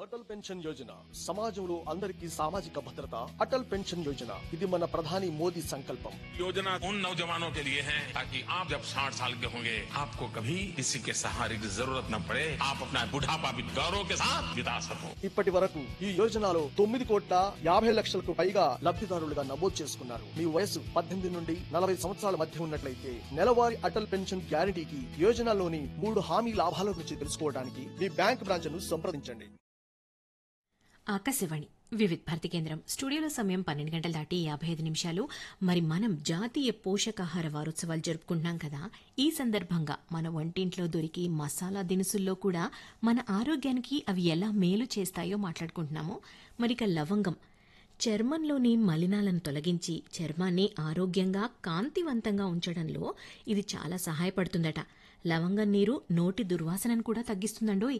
Atal pension Yojana సమాజంలో అందరికీ సామాజిక భద్రత అటల్ పెన్షన్ యోజన ఇది మన ప్రధాని మోదీ సంకల్పం योजना उन नौजवानों के लिए है ताकि आप जब 60 साल के होंगे आपको कभी किसी के सहारे की जरूरत न पड़े आप अपना बुढ़ापा भी गौरव के साथ बिता सको ఇప్పటి వరకు ఈ యోజనలో తొమ్మిది కోట్ల యాభై లక్షలకు పైగా లబ్ధిదారులుగా నమోదు చేసుకున్నారు మీ వయసు పద్దెనిమిది నుండి నలభై సంవత్సరాల మధ్య ఉన్నట్లయితే నెలవారీ అటల్ పెన్షన్ గ్యారంటీకి యోజనలోని మూడు హామీ లాభాల గురించి తెలుసుకోవడానికి మీ బ్యాంక్ బ్రాంచ్ను సంప్రదించండి ఆకాశవాణి వివిధ్ భారతి కేంద్రం స్టూడియోలో సమయం పన్నెండు గంటల దాటి యాభై ఐదు నిమిషాలు మరి మనం జాతీయ పోషకాహార వారోత్సవాలు జరుపుకుంటున్నాం కదా ఈ సందర్భంగా మన వంటింట్లో దొరికి మసాలా దినుసుల్లో కూడా మన ఆరోగ్యానికి అవి ఎలా మేలు చేస్తాయో మాట్లాడుకుంటున్నాము మరిక లవంగం చర్మంలోని మలినాలను తొలగించి చర్మాన్ని ఆరోగ్యంగా కాంతివంతంగా ఉంచడంలో ఇది చాలా సహాయపడుతుందట లవంగం నీరు నోటి దుర్వాసనను కూడా తగ్గిస్తుందండోయ్